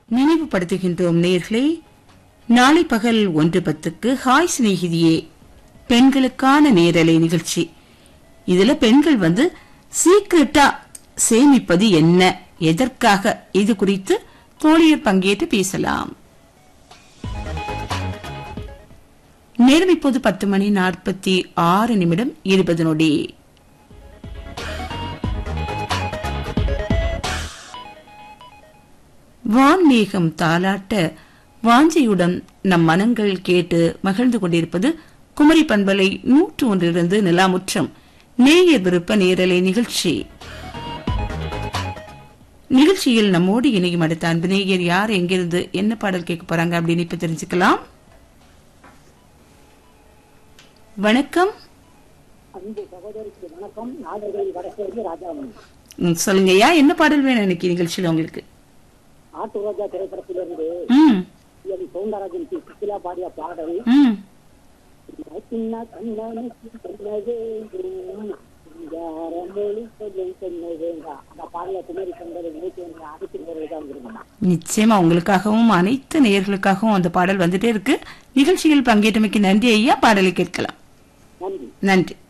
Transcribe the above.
நினைவுபடுத்துகின்றோம் நேர்களே நாளை பகல் ஒன்று பத்துக்கு ஹாய் சிநேகிதியே பெண்களுக்கான நேரலை நிகழ்ச்சி இதுல பெண்கள் வந்து சீக்கிரட்டா சேமிப்பது என்ன எதற்காக இது குறித்து தோழியர் பங்கேற்று பேசலாம் நேரம் இப்போது பத்து மணி நாற்பத்தி ஆறு நிமிடம் இருபது நொடி வான்மேகம் தாலாட்ட வாஞ்சையுடன் நம் மனங்கள் கேட்டு மகிழ்ந்து கொண்டிருப்பது குமரி பண்பலை நூற்று ஒன்றிலிருந்து நிலாமுற்றம் நேயர் விருப்ப நேரலை நிகழ்ச்சி நிகழ்ச்சியில் நம்மோடு இணையும் அடுத்த அன்பு நேயர் யார் எங்கிருந்து என்ன பாடல் கேட்க போறாங்க அப்படின்னு இப்ப தெரிஞ்சுக்கலாம் வணக்கம் அன்பு சகோதரிக்கு வணக்கம் நாடுகளில் வடசேரி ராஜாமணி ம், சொல்லுங்கய்யா என்ன பாடல் வேணும் இன்னைக்கு நிகழ்ச்சியில் உங்களுக்கு ஆட்டு ரோஜா திரைப்படத்திலிருந்து ம் என் சவுந்தரராஜன் டி சுசிலா பாடிய பாடல் ம் சின்ன கண்ணனுக்கு சொல்ல வேண்டும் சிங்கார மொழி சொல்லும் சொல்ல வேண்டாம் அந்த பாடல குமரி சந்தரை நினைத்து வந்து அடித்து தான் விரும்பினா நிச்சயமா உங்களுக்காகவும் அனைத்து நேயர்களுக்காகவும் அந்த பாடல் வந்துட்டே இருக்கு நிகழ்ச்சியில் பங்கேற்றமைக்கு நன்றி ஐயா பாடலை கேட்கலாம் நன்றி நன்றி